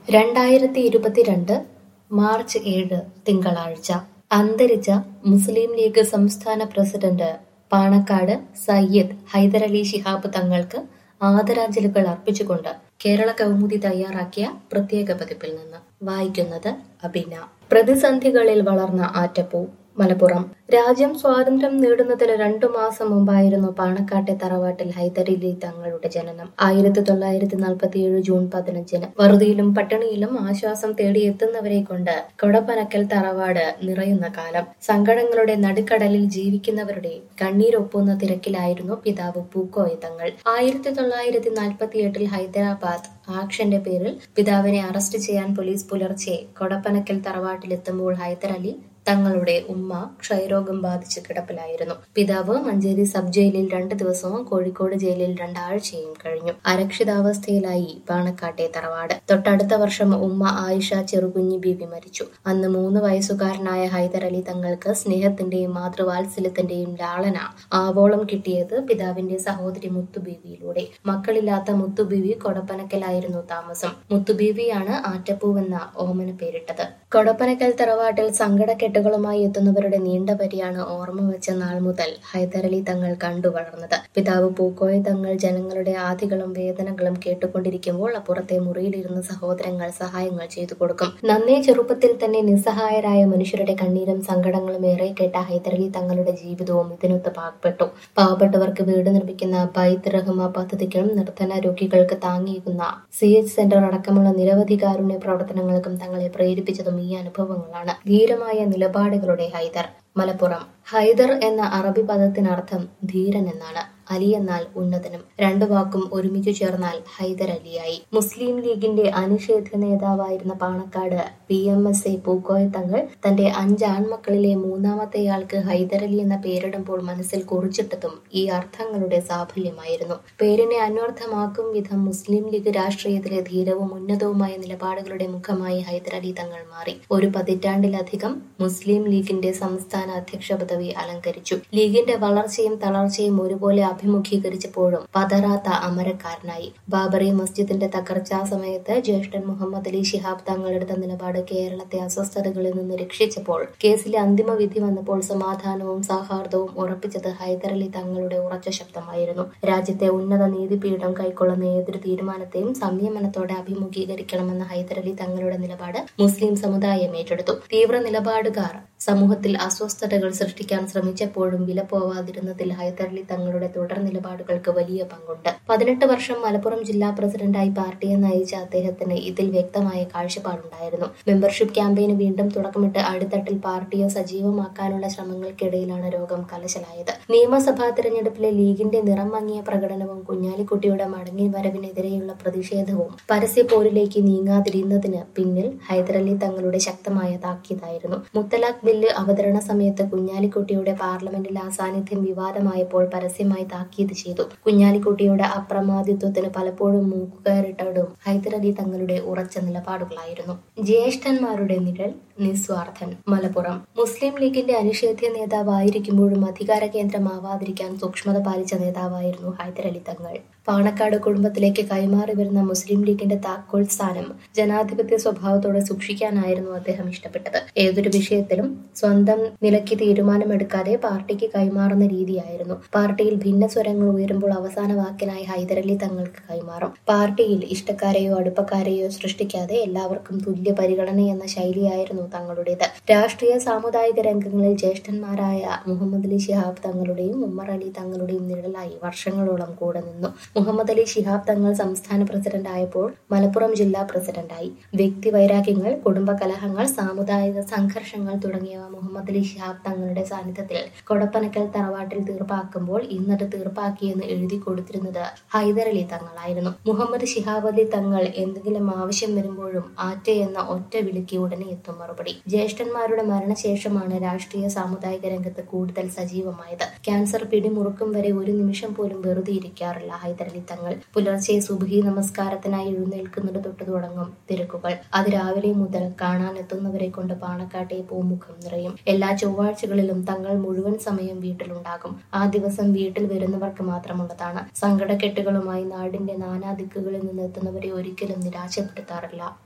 രണ്ടായിരത്തി ഇരുപത്തിരണ്ട് മാർച്ച് ഏഴ് തിങ്കളാഴ്ച അന്തരിച്ച മുസ്ലിം ലീഗ് സംസ്ഥാന പ്രസിഡന്റ് പാണക്കാട് സയ്യിദ് ഹൈദരലി ശിഹാബ് തങ്ങൾക്ക് ആദരാഞ്ജലികൾ അർപ്പിച്ചുകൊണ്ട് കേരള കൗമുദി തയ്യാറാക്കിയ പ്രത്യേക പതിപ്പിൽ നിന്ന് വായിക്കുന്നത് അബിന പ്രതിസന്ധികളിൽ വളർന്ന ആറ്റപ്പൂ മലപ്പുറം രാജ്യം സ്വാതന്ത്ര്യം നേടുന്നതിന് രണ്ടു മാസം മുമ്പായിരുന്നു പാണക്കാട്ടെ തറവാട്ടിൽ ഹൈദരലി തങ്ങളുടെ ജനനം ആയിരത്തി തൊള്ളായിരത്തി നാൽപ്പത്തിയേഴ് ജൂൺ പതിനഞ്ചിന് വറുതിയിലും പട്ടിണിയിലും ആശ്വാസം തേടിയെത്തുന്നവരെ കൊണ്ട് കൊടപ്പനക്കൽ തറവാട് നിറയുന്ന കാലം സങ്കടങ്ങളുടെ നടുക്കടലിൽ ജീവിക്കുന്നവരുടെ കണ്ണീരൊപ്പുന്ന തിരക്കിലായിരുന്നു പിതാവ് പൂക്കോയ തങ്ങൾ ആയിരത്തി തൊള്ളായിരത്തി നാൽപ്പത്തിയെട്ടിൽ ഹൈദരാബാദ് ആക്ഷന്റെ പേരിൽ പിതാവിനെ അറസ്റ്റ് ചെയ്യാൻ പോലീസ് പുലർച്ചെ കൊടപ്പനക്കൽ തറവാട്ടിലെത്തുമ്പോൾ ഹൈദരലി തങ്ങളുടെ ഉമ്മ ക്ഷയരോഗം ബാധിച്ച് കിടപ്പിലായിരുന്നു പിതാവ് മഞ്ചേരി സബ് ജയിലിൽ രണ്ട് ദിവസവും കോഴിക്കോട് ജയിലിൽ രണ്ടാഴ്ചയും കഴിഞ്ഞു അരക്ഷിതാവസ്ഥയിലായി പാണക്കാട്ടെ തറവാട് തൊട്ടടുത്ത വർഷം ഉമ്മ ആയിഷ ചെറുകുഞ്ഞി ബീവി മരിച്ചു അന്ന് മൂന്ന് വയസ്സുകാരനായ ഹൈദരലി തങ്ങൾക്ക് സ്നേഹത്തിന്റെയും മാതൃവാത്സല്യത്തിന്റെയും ലാളന ആവോളം കിട്ടിയത് പിതാവിന്റെ സഹോദരി മുത്തുബീവിയിലൂടെ മക്കളില്ലാത്ത മുത്തുബീവി കൊടപ്പനക്കലായിരുന്നു താമസം മുത്തുബീവിയാണ് ആറ്റപ്പൂവെന്ന ഓമന പേരിട്ടത് കൊടപ്പനക്കൽ തറവാട്ടിൽ സങ്കടക്കെട്ടുകളുമായി എത്തുന്നവരുടെ നീണ്ട വരിയാണ് ഓർമ്മ വെച്ച നാൾ മുതൽ ഹൈദരലി തങ്ങൾ കണ്ടു വളർന്നത് പിതാവ് പൂക്കോയ തങ്ങൾ ജനങ്ങളുടെ ആദികളും വേദനകളും കേട്ടുകൊണ്ടിരിക്കുമ്പോൾ അപ്പുറത്തെ മുറിയിലിരുന്ന് സഹോദരങ്ങൾ സഹായങ്ങൾ ചെയ്തു കൊടുക്കും നന്നേ ചെറുപ്പത്തിൽ തന്നെ നിസ്സഹായരായ മനുഷ്യരുടെ കണ്ണീരും സങ്കടങ്ങളും ഏറെ കേട്ട ഹൈദരലി തങ്ങളുടെ ജീവിതവും ഇതിനൊത്ത് പാകപ്പെട്ടു പാവപ്പെട്ടവർക്ക് വീട് നിർമ്മിക്കുന്ന ബൈത്ത് റഹ്മ പദ്ധതിക്കും നിർധന രോഗികൾക്ക് താങ്ങിയേക്കുന്ന സി എച്ച് സെന്റർ അടക്കമുള്ള നിരവധി കാരുണ്യ പ്രവർത്തനങ്ങൾക്കും തങ്ങളെ പ്രേരിപ്പിച്ചതും ഈ അനുഭവങ്ങളാണ് ധീരമായ നിലപാടുകളുടെ ഹൈദർ മലപ്പുറം ഹൈദർ എന്ന അറബി പദത്തിനർത്ഥം ധീരൻ എന്നാണ് അലി എന്നാൽ ഉന്നതനും രണ്ടു വാക്കും ഒരുമിച്ചു ചേർന്നാൽ ഹൈദർ അലിയായി മുസ്ലിം ലീഗിന്റെ അനിഷേധ്യ നേതാവായിരുന്ന Panakkad P M S A Pookoya Thangal തന്റെ അഞ്ച് ആൺമക്കളിലെ മൂന്നാമത്തെയാൾക്ക് ഹൈദർ അലി എന്ന പേരിടുമ്പോൾ മനസ്സിൽ കുറിച്ചിട്ടതും ഈ അർത്ഥങ്ങളുടെ സാഫല്യമായിരുന്നു പേരിനെ അന്വർത്ഥമാക്കും വിധം മുസ്ലിം ലീഗ് രാഷ്ട്രീയത്തിലെ ധീരവും ഉന്നതവുമായ നിലപാടുകളുടെ മുഖമായി ഹൈദർ അലി തങ്ങൾ മാറി ഒരു പതിറ്റാണ്ടിലധികം മുസ്ലിം ലീഗിന്റെ സംസ്ഥാന അധ്യക്ഷ പദവി അലങ്കരിച്ചു ലീഗിന്റെ വളർച്ചയും തളർച്ചയും ഒരുപോലെ അഭിമുഖീകരിച്ചപ്പോഴും പതറാത്ത അമരക്കാരനായി ബാബറി മസ്ജിദിന്റെ തകർച്ചാ സമയത്ത് ജ്യേഷ്ഠൻ മുഹമ്മദ് അലി ശിഹാബ് തങ്ങളെടുത്ത നിലപാട് കേരളത്തെ അസ്വസ്ഥതകളിൽ നിന്ന് രക്ഷിച്ചപ്പോൾ കേസിലെ അന്തിമ വിധി വന്നപ്പോൾ സമാധാനവും സൗഹാർദ്ദവും ഉറപ്പിച്ചത് ഹൈദരലി തങ്ങളുടെ ഉറച്ച ശബ്ദമായിരുന്നു രാജ്യത്തെ ഉന്നത നീതിപീഠം കൈക്കൊള്ളുന്ന ഏതൊരു തീരുമാനത്തെയും സംയമനത്തോടെ അഭിമുഖീകരിക്കണമെന്ന ഹൈദരലി തങ്ങളുടെ നിലപാട് മുസ്ലിം സമുദായം ഏറ്റെടുത്തു തീവ്ര നിലപാടുകാർ സമൂഹത്തിൽ അസ്വസ്ഥതകൾ സൃഷ്ടിക്കാൻ ശ്രമിച്ചപ്പോഴും വില പോവാതിരുന്നതിൽ ഹൈദരലി തങ്ങളുടെ തുടർ നിലപാടുകൾക്ക് വലിയ പങ്കുണ്ട് പതിനെട്ട് വർഷം മലപ്പുറം ജില്ലാ പ്രസിഡന്റായി പാർട്ടിയെ നയിച്ച അദ്ദേഹത്തിന് ഇതിൽ വ്യക്തമായ കാഴ്ചപ്പാടുണ്ടായിരുന്നു മെമ്പർഷിപ്പ് ക്യാമ്പയിന് വീണ്ടും തുടക്കമിട്ട് അടിത്തട്ടിൽ പാർട്ടിയെ സജീവമാക്കാനുള്ള ശ്രമങ്ങൾക്കിടയിലാണ് രോഗം കലശലായത് നിയമസഭാ തെരഞ്ഞെടുപ്പിലെ ലീഗിന്റെ നിറം മങ്ങിയ പ്രകടനവും കുഞ്ഞാലിക്കുട്ടിയുടെ മടങ്ങി വരവിനെതിരെയുള്ള പ്രതിഷേധവും പരസ്യപോരിലേക്ക് നീങ്ങാതിരുന്നതിന് പിന്നിൽ ഹൈദരലി തങ്ങളുടെ ശക്തമായ താക്കീതായിരുന്നു മുത്തലാഖ് ബില്ല് അവതരണ സമയത്ത് കുഞ്ഞാലിക്കുട്ടിയുടെ പാർലമെന്റിൽ അസാന്നിധ്യം വിവാദമായപ്പോൾ പരസ്യമായി താക്കീത് ചെയ്തു കുഞ്ഞാലിക്കുട്ടിയുടെ അപ്രമാദിത്വത്തിന് പലപ്പോഴും മൂക്കുകയറിട്ടതും ഹൈദരലി തങ്ങളുടെ ഉറച്ച നിലപാടുകളായിരുന്നു ജ്യേഷ്ഠന്മാരുടെ നിഴൽ നിസ്വാർത്ഥൻ മലപ്പുറം മുസ്ലിം ലീഗിന്റെ അനിഷേധ്യ നേതാവായിരിക്കുമ്പോഴും അധികാര കേന്ദ്രമാവാതിരിക്കാൻ സൂക്ഷ്മത പാലിച്ച നേതാവായിരുന്നു ഹൈദരലി തങ്ങൾ പാണക്കാട് കുടുംബത്തിലേക്ക് കൈമാറി വരുന്ന മുസ്ലിം ലീഗിന്റെ താക്കോൽ സ്ഥാനം ജനാധിപത്യ സ്വഭാവത്തോടെ സൂക്ഷിക്കാനായിരുന്നു അദ്ദേഹം ഇഷ്ടപ്പെട്ടത് ഏതൊരു വിഷയത്തിലും സ്വന്തം നിലയ്ക്ക് തീരുമാനമെടുക്കാതെ പാർട്ടിക്ക് കൈമാറുന്ന രീതിയായിരുന്നു പാർട്ടിയിൽ ഭിന്ന സ്വരങ്ങൾ ഉയരുമ്പോൾ അവസാന വാക്കിനായി ഹൈദരലി തങ്ങൾക്ക് കൈമാറും പാർട്ടിയിൽ ഇഷ്ടക്കാരെയോ അടുപ്പക്കാരെയോ സൃഷ്ടിക്കാതെ എല്ലാവർക്കും തുല്യ പരിഗണന എന്ന ശൈലിയായിരുന്നു തങ്ങളുടേത് രാഷ്ട്രീയ സാമുദായിക രംഗങ്ങളിൽ ജ്യേഷ്ഠന്മാരായ മുഹമ്മദ് അലി ശിഹാബ് തങ്ങളുടെയും ഉമ്മർ അലി തങ്ങളുടെയും നിഴലായി വർഷങ്ങളോളം കൂടെ നിന്നു മുഹമ്മദ് അലി ശിഹാബ് തങ്ങൾ സംസ്ഥാന പ്രസിഡന്റ് ആയപ്പോൾ മലപ്പുറം ജില്ലാ പ്രസിഡന്റായി വ്യക്തി വൈരാഗ്യങ്ങൾ കുടുംബ കലഹങ്ങൾ സാമുദായിക സംഘർഷങ്ങൾ തുടങ്ങിയവ മുഹമ്മദ് അലി ശിഹാബ് തങ്ങളുടെ സാന്നിധ്യത്തിൽ കൊടപ്പനക്കൽ തറവാട്ടിൽ തീർപ്പാക്കുമ്പോൾ ഇന്നത് തീർപ്പാക്കിയെന്ന് എഴുതി കൊടുത്തിരുന്നത് ഹൈദരലി തങ്ങളായിരുന്നു മുഹമ്മദ് ശിഹാബ് അലി തങ്ങൾ എന്തെങ്കിലും ആവശ്യം വരുമ്പോഴും ആറ്റ എന്ന ഒറ്റ വിളിക്ക് ഉടനെ എത്തും മറുപടി ജ്യേഷ്ഠന്മാരുടെ മരണശേഷമാണ് രാഷ്ട്രീയ സാമുദായിക രംഗത്ത് കൂടുതൽ സജീവമായത് ക്യാൻസർ പിടിമുറുക്കും വരെ ഒരു നിമിഷം പോലും വെറുതെ ഇരിക്കാറില്ല ഹൈദരലി തങ്ങൾ പുലർച്ചെ സുബഹി നമസ്കാരത്തിനായി എഴുന്നേൽക്കുന്നത് തൊട്ട് തുടങ്ങും തിരക്കുകൾ അത് രാവിലെ മുതൽ കാണാനെത്തുന്നവരെ കൊണ്ട് പാണക്കാട്ടെ പൂമുഖം നിറയും എല്ലാ ചൊവ്വാഴ്ചകളിലും തങ്ങൾ മുഴുവൻ സമയം വീട്ടിലുണ്ടാകും ആ ദിവസം വീട്ടിൽ വരുന്നവർക്ക് മാത്രമുള്ളതാണ് സങ്കടക്കെട്ടുകളുമായി നാടിന്റെ നാനാദിക്കുകളിൽ നിന്ന് എത്തുന്നവരെ ഒരിക്കലും നിരാശപ്പെടുത്താറില്ല